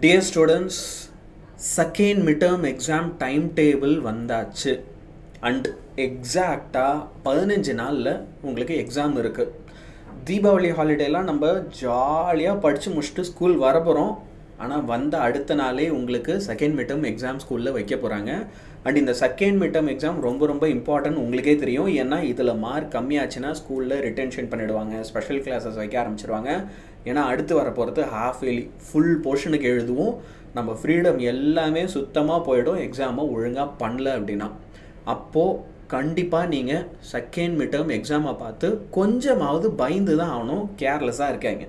dear students second midterm exam time table வந்தாச்சு and எக்ஸாக்டாக பதினஞ்சு நாளில் உங்களுக்கு எக்ஸாம் இருக்குது தீபாவளி ஹாலிடேலாம் நம்ம ஜாலியாக படித்து முடிச்சுட்டு ஸ்கூல் வர போகிறோம் ஆனால் வந்த அடுத்த நாளே உங்களுக்கு செகண்ட் மிட்டம் எக்ஸாம் ஸ்கூலில் வைக்க போகிறாங்க அண்ட் இந்த செகண்ட் மிட்டம் எக்ஸாம் ரொம்ப ரொம்ப இம்பார்ட்டன்ட் உங்களுக்கே தெரியும் ஏன்னா இதில் மார்க் கம்மியாச்சுன்னா ஸ்கூலில் ரிட்டென்ஷன் பண்ணிடுவாங்க ஸ்பெஷல் கிளாஸஸ் வைக்க ஆரம்பிச்சிருவாங்க ஏன்னா அடுத்து வர போகிறது ஹாஃப் இயர்லி ஃபுல் போர்ஷனுக்கு எழுதுவோம் நம்ம ஃப்ரீடம் எல்லாமே சுத்தமாக போயிடும் எக்ஸாமை ஒழுங்காக பண்ணல அப்படின்னா அப்போது கண்டிப்பாக நீங்கள் செகண்ட் மிட்டம் எக்ஸாமை பார்த்து கொஞ்சமாவது பயந்து தான் ஆகணும் கேர்லெஸ்ஸாக இருக்காங்க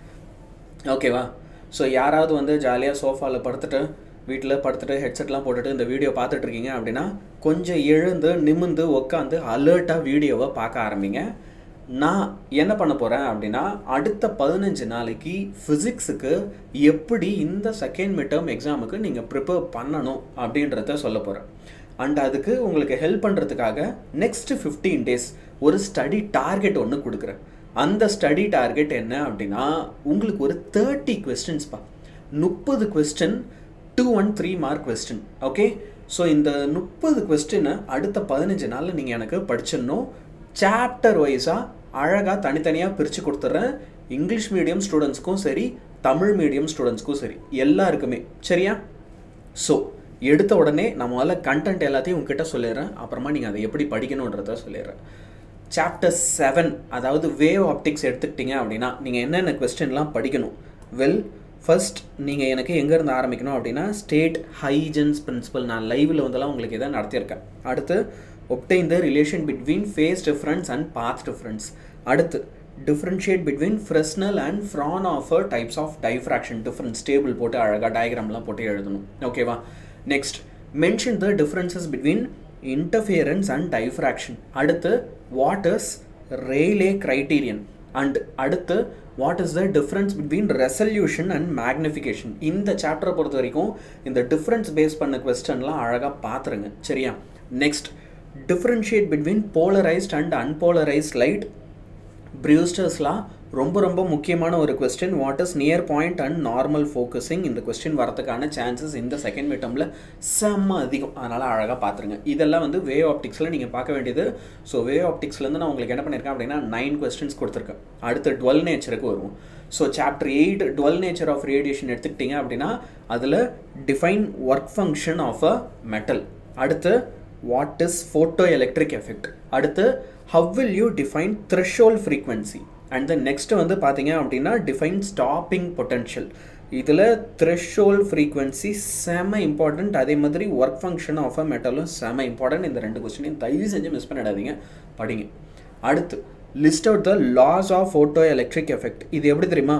ஓகேவா ஸோ யாராவது வந்து ஜாலியாக சோஃபாவில் படுத்துட்டு வீட்டில் படுத்துட்டு ஹெட்செட்லாம் போட்டுட்டு இந்த வீடியோ பார்த்துட்டு இருக்கீங்க அப்படின்னா கொஞ்சம் எழுந்து நிமிந்து உட்காந்து அலர்ட்டாக வீடியோவை பார்க்க ஆரம்பிங்க நான் என்ன பண்ண போகிறேன் அப்படின்னா அடுத்த பதினஞ்சு நாளைக்கு ஃபிசிக்ஸுக்கு எப்படி இந்த செகண்ட் மிட்டர்ம் எக்ஸாமுக்கு நீங்கள் ப்ரிப்பேர் பண்ணணும் அப்படின்றத சொல்ல போகிறேன் அண்ட் அதுக்கு உங்களுக்கு ஹெல்ப் பண்ணுறதுக்காக நெக்ஸ்ட் ஃபிஃப்டீன் டேஸ் ஒரு ஸ்டடி டார்கெட் ஒன்று கொடுக்குறேன் அந்த ஸ்டடி டார்கெட் என்ன அப்படின்னா உங்களுக்கு ஒரு தேர்ட்டி கொஸ்டின்ஸ்ப்பா முப்பது question two one three mark question okay so இந்த முப்பது கொஸ்டினை அடுத்த பதினஞ்சு நாளில் நீங்கள் எனக்கு படிச்சிடணும் சாப்டர் வைஸாக அழகாக தனித்தனியாக பிரித்து கொடுத்துட்றேன் இங்கிலீஷ் மீடியம் ஸ்டூடெண்ட்ஸ்க்கும் சரி தமிழ் மீடியம் ஸ்டூடெண்ட்ஸ்க்கும் சரி எல்லாருக்குமே சரியா ஸோ எடுத்த உடனே நான் முதல்ல கண்டென்ட் எல்லாத்தையும் உங்ககிட்ட சொல்லிடுறேன் அப்புறமா நீங்கள் அதை எப்படி படிக்கணுன்றத சொல்லிடுறேன் சாப்டர் செவன் அதாவது வேவ் ஆப்டிக்ஸ் எடுத்துக்கிட்டீங்க அப்படின்னா நீங்கள் என்னென்ன கொஸ்டின்லாம் படிக்கணும் வெல் ஃபர்ஸ்ட் நீங்கள் எனக்கு எங்கேருந்து ஆரம்பிக்கணும் அப்படின்னா ஸ்டேட் ஹைஜன்ஸ் பிரின்சிபல் நான் லைவில் வந்தெல்லாம் உங்களுக்கு இதை நடத்தியிருக்கேன் அடுத்து obtain the relation between phase difference and path difference அடுத்து differentiate between Fresnel and Fraunhofer types of diffraction different table போட்டு அழகாக டயக்ராம்லாம் போட்டு எழுதணும் ஓகேவா next mention the differences between interference and diffraction அடுத்து what is Rayleigh criterion and அடுத்து what is the difference between resolution and magnification இந்த சாப்டரை பொறுத்த வரைக்கும் இந்த டிஃப்ரென்ஸ் பேஸ் பண்ண கொஸ்டன்லாம் அழகாக பார்த்துருங்க சரியா next differentiate between polarised and unpolarised light ப்ரியூஸ்டர்ஸ்லாம் ரொம்ப ரொம்ப முக்கியமான ஒரு question what is near point and normal focusing இந்த கொஸ்டின் வரதுக்கான சான்சஸ் இந்த செகண்ட் மிட்டமில் செம்ம அதிகம் அதனால் அழகாக பார்த்துருங்க இதெல்லாம் வந்து வே ஆப்டிக்ஸில் நீங்கள் பார்க்க வேண்டியது ஸோ வே ஆப்டிக்ஸ்லேருந்து நான் உங்களுக்கு என்ன பண்ணியிருக்கேன் அப்படின்னா நைன் கொஸ்டின்ஸ் கொடுத்துருக்கேன் அடுத்து டுவெல் நேச்சருக்கு வருவோம் so chapter eight dual nature of radiation எடுத்துக்கிட்டிங்க அப்படின்னா அதில் define work function of a metal அடுத்து what is photoelectric effect அடுத்து how will you define threshold frequency and then next வந்து பார்த்தீங்க அப்படின்னா டிஃபைன் ஸ்டாப்பிங் பொட்டென்ஷியல் இதில் த்ரெஷோல் ஃப்ரீக்வன்சி செம இம்பார்ட்டண்ட் அதே மாதிரி ஒர்க் ஃபங்க்ஷன் ஆஃப் அ மெட்டலும் செம இம்பார்ட்டன்ட் இந்த ரெண்டு கொஸ்டினையும் தயவு செஞ்சு மிஸ் பண்ணிடாதீங்க படிங்க அடுத்து list out the laws of photoelectric effect இது எப்படி தெரியுமா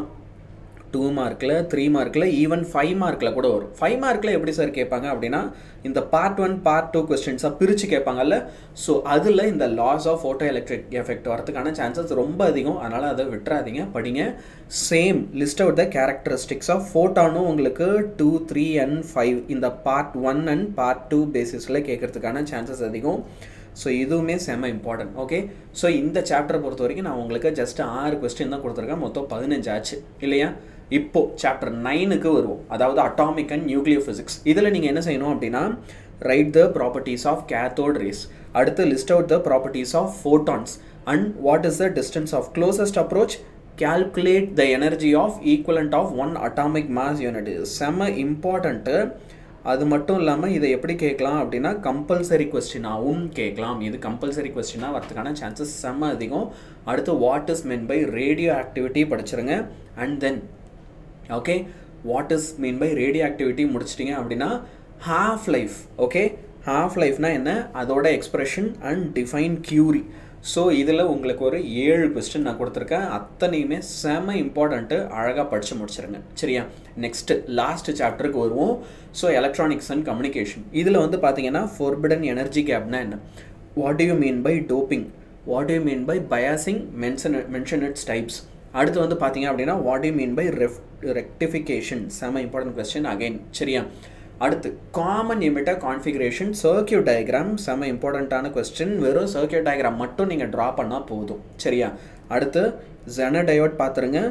டூ மார்க்கில் த்ரீ மார்க்கில் ஈவன் ஃபைவ் மார்க்கில் கூட வரும் ஃபைவ் மார்க்கில் எப்படி சார் கேட்பாங்க அப்படின்னா இந்த பார்ட் ஒன் பார்ட் டூ கொஸ்டின்ஸாக பிரித்து கேட்பாங்கல்ல ஸோ அதில் இந்த laws of photoelectric effect வரதுக்கான சான்சஸ் ரொம்ப அதிகம் அதனால் அதை விட்டுறாதீங்க படிங்க same list out the characteristics of ஃபோட்டானும் உங்களுக்கு டூ த்ரீ அண்ட் ஃபைவ் இந்த part one and part two பேசிஸில் கேட்குறதுக்கான சான்சஸ் அதிகம் ஸோ இதுவுமே செம்ம இம்பார்ட்டன்ட் ஓகே ஸோ இந்த சாப்டரை பொறுத்த வரைக்கும் நான் உங்களுக்கு ஜஸ்ட் ஆறு கொஸ்டின் தான் கொடுத்துருக்கேன் மொத்தம் பதினஞ்சு ஆச்சு இல்லையா இப்போ சாப்டர் நைனுக்கு வருவோம் அதாவது அட்டாமிக் அண்ட் நியூக்ளியர் ஃபிசிக்ஸ் இதில் நீங்கள் என்ன செய்யணும் அப்படின்னா write the properties of cathode rays அடுத்து list out the properties of photons and what is the distance of closest approach calculate the energy of equivalent of one atomic mass unit செம்ம important அது மட்டும் இல்லாமல் இதை எப்படி கேட்கலாம் அப்படின்னா compulsory கொஸ்டினாகவும் கேட்கலாம் இது கம்பல்சரி கொஸ்டினாக வரதுக்கான சான்சஸ் செம்ம அதிகம் அடுத்து what is mean by radioactivity படிச்சிருங்க and then okay what is mean by radioactivity முடிச்சிட்டிங்க அப்படின்னா ஹாஃப் லைஃப் ஓகே ஹாஃப் லைஃப்னா என்ன அதோட expression and define curie so இதில் உங்களுக்கு ஒரு ஏழு கொஸ்டின் நான் கொடுத்துருக்கேன் அத்தனையுமே செம இம்பார்ட்டண்ட்டு அழகாக படித்து முடிச்சிருங்க சரியா நெக்ஸ்ட்டு லாஸ்ட் சாப்டருக்கு வருவோம் ஸோ எலக்ட்ரானிக்ஸ் அண்ட் கம்யூனிகேஷன் இதில் வந்து பார்த்தீங்கன்னா ஃபோர்பிடன் எனர்ஜி கேப்னா என்ன what you mean by doping what you mean by biasing mention mention its types அடுத்து வந்து பார்த்தீங்க அப்படின்னா what you mean by ref rectification செம இம்பார்ட்டன்ட் கொஸ்டின் அகைன் சரியா அடுத்து common emitter configuration circuit diagram செம இம்பார்ட்டண்ட்டான கொஸ்டின் வெறும் சர்க்கியூட் டயக்ராம் மட்டும் நீங்கள் ட்ரா பண்ணால் போதும் சரியா அடுத்து ஜென டயோட் பார்த்துருங்க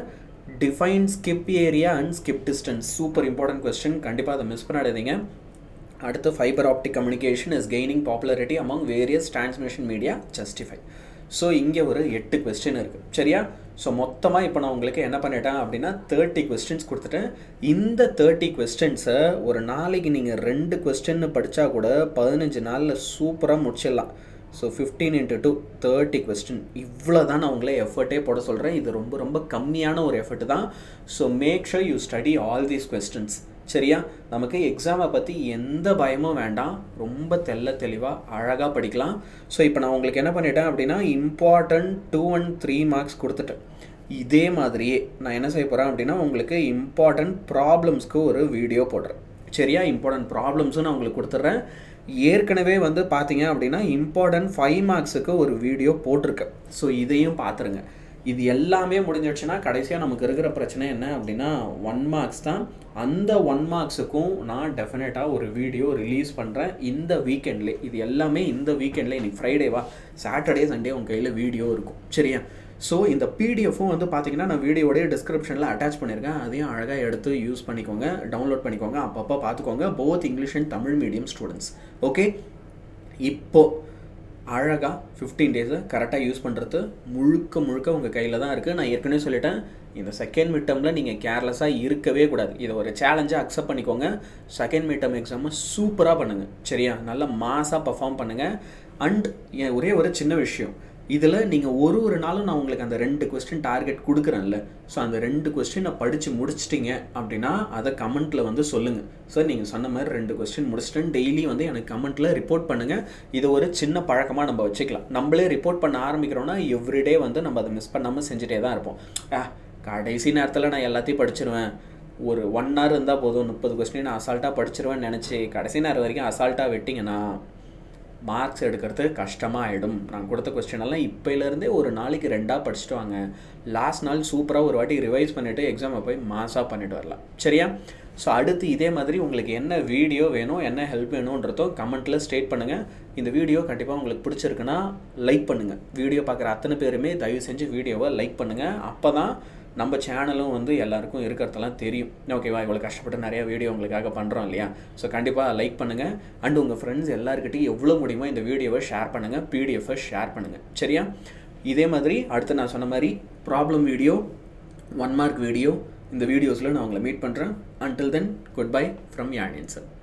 define skip area and skip distance super important question கண்டிப்பாக அதை மிஸ் பண்ணாதீங்க அடுத்து fibre optic communication is gaining popularity among various transmission media justify so இங்கே ஒரு எட்டு கொஸ்டின் இருக்குது சரியா ஸோ மொத்தமாக இப்போ நான் உங்களுக்கு என்ன பண்ணிட்டேன் அப்படின்னா தேர்ட்டி கொஸ்டின்ஸ் கொடுத்துட்டேன் இந்த தேர்ட்டி கொஸ்டின்ஸை ஒரு நாளைக்கு நீங்கள் ரெண்டு கொஸ்டின்னு படித்தா கூட பதினஞ்சு நாளில் சூப்பராக முடிச்சிடலாம் so fifteen into two thirty question இவ்வளோ தான் நான் உங்களை எஃபர்ட்டே போட சொல்கிறேன் இது ரொம்ப ரொம்ப கம்மியான ஒரு எஃபர்ட் தான் so make sure you study all these questions சரியா நமக்கு எக்ஸாமை பற்றி எந்த பயமும் வேண்டாம் ரொம்ப தெல்ல தெளிவாக அழகாக படிக்கலாம் ஸோ இப்போ நான் உங்களுக்கு என்ன பண்ணிட்டேன் அப்படின்னா important two and three marks கொடுத்துட்டேன் இதே மாதிரியே நான் என்ன செய்ய போகிறேன் அப்படின்னா உங்களுக்கு இம்பார்ட்டன்ட் ப்ராப்ளம்ஸ்க்கு ஒரு வீடியோ போடுறேன் சரியா இம்பார்ட்டன்ட் ப்ராப்ளம்ஸும் நான் உங்களுக்கு கொடுத்துட்றேன் ஏற்கனவே வந்து பார்த்தீங்க அப்படின்னா இம்பார்ட்டன்ட் ஃபைவ் மார்க்ஸுக்கு ஒரு வீடியோ போட்டிருக்கேன் ஸோ இதையும் பார்த்துருங்க இது எல்லாமே முடிஞ்சிடுச்சுன்னா கடைசியாக நமக்கு இருக்கிற பிரச்சனை என்ன அப்படின்னா ஒன் மார்க்ஸ் தான் அந்த ஒன் மார்க்ஸுக்கும் நான் டெஃபினட்டாக ஒரு வீடியோ ரிலீஸ் பண்ணுறேன் இந்த வீக்கெண்ட்லேயே இது எல்லாமே இந்த வீக்கெண்ட்லேயே இன்னைக்கு ஃப்ரைடேவா சாட்டர்டே சண்டே உங்கள் கையில் வீடியோ இருக்கும் சரியா ஸோ இந்த பிடிஎஃப்பும் வந்து பார்த்தீங்கன்னா நான் வீடியோடைய டிஸ்கிரிப்ஷனில் அட்டாச் பண்ணியிருக்கேன் அதையும் அழகாக எடுத்து யூஸ் பண்ணிக்கோங்க டவுன்லோட் பண்ணிக்கோங்க அப்பப்போ பார்த்துக்கோங்க both English and Tamil medium students okay இப்போது அழகாக ஃபிஃப்டீன் டேஸை கரெக்டாக யூஸ் பண்ணுறது முழுக்க முழுக்க உங்கள் கையில் தான் இருக்குது நான் ஏற்கனவே சொல்லிட்டேன் இந்த செகண்ட் மிட் டேர்மில் நீங்கள் கேர்லெஸ்ஸாக இருக்கவே கூடாது இதை ஒரு சேலஞ்சாக அக்செப்ட் பண்ணிக்கோங்க செகண்ட் மிட் டேர்ம் எக்ஸாமை சூப்பராக பண்ணுங்கள் சரியா நல்லா மாஸாக பர்ஃபார்ம் பண்ணுங்கள் அண்ட் ஒரே ஒரு சின்ன விஷயம் இதில் நீங்கள் ஒரு ஒரு நாளும் நான் உங்களுக்கு அந்த ரெண்டு கொஸ்டின் டார்கெட் கொடுக்குறேன்ல ஸோ அந்த ரெண்டு கொஸ்டினை படித்து முடிச்சிட்டிங்க அப்படின்னா அதை கமெண்ட்டில் வந்து சொல்லுங்கள் சார் நீங்கள் சொன்ன மாதிரி ரெண்டு கொஸ்டின் முடிச்சிட்டேன் டெய்லி வந்து எனக்கு கமெண்ட்டில் ரிப்போர்ட் பண்ணுங்கள் இது ஒரு சின்ன பழக்கமாக நம்ம வச்சுக்கலாம் நம்மளே ரிப்போர்ட் பண்ண ஆரம்பிக்கிறோன்னா எவ்ரிடே வந்து நம்ம அதை மிஸ் பண்ணாமல் செஞ்சுட்டே தான் இருப்போம் ஆ கடைசி நேரத்தில் நான் எல்லாத்தையும் படிச்சிருவேன் ஒரு ஒன் ஹவர் இருந்தால் போதும் முப்பது கொஸ்டின் நான் அசால்ட்டாக படிச்சிருவேன்னு நினச்சி கடைசி நேரம் வரைக்கும் அசால்ட்டாக வெட்டிங்கன்னா மார்க்ஸ் எடுக்கிறது கஷ்டமாக ஆகிடும் நான் கொடுத்த கொஸ்டின் எல்லாம் இப்போலேருந்தே ஒரு நாளைக்கு ரெண்டாக படிச்சுட்டு வாங்க லாஸ்ட் நாள் சூப்பராக ஒரு வாட்டி ரிவைஸ் பண்ணிவிட்டு எக்ஸாமை போய் மாஸாக பண்ணிட்டு வரலாம் சரியா ஸோ அடுத்து இதே மாதிரி உங்களுக்கு என்ன வீடியோ வேணும் என்ன ஹெல்ப் வேணுன்றதோ கமெண்ட்டில் ஸ்டேட் பண்ணுங்கள் இந்த வீடியோ கண்டிப்பாக உங்களுக்கு பிடிச்சிருக்குன்னா லைக் பண்ணுங்கள் வீடியோ பார்க்குற அத்தனை பேருமே தயவு செஞ்சு வீடியோவை லைக் பண்ணுங்கள் அப்போ தான் நம்ம சேனலும் வந்து எல்லாருக்கும் இருக்கிறதெல்லாம் தெரியும் ஓகேவா இவ்வளோ கஷ்டப்பட்டு நிறைய வீடியோ உங்களுக்காக பண்ணுறோம் இல்லையா ஸோ கண்டிப்பாக லைக் பண்ணுங்கள் அண்ட் உங்கள் ஃப்ரெண்ட்ஸ் எல்லாருக்கிட்டையும் எவ்வளோ முடியுமோ இந்த வீடியோவை ஷேர் பண்ணுங்கள் பிடிஎஃபை ஷேர் பண்ணுங்கள் சரியா இதே மாதிரி அடுத்து நான் சொன்ன மாதிரி problem video one mark video இந்த வீடியோஸில் நான் உங்களை மீட் பண்ணுறேன் until then good bye from யானியன் சார்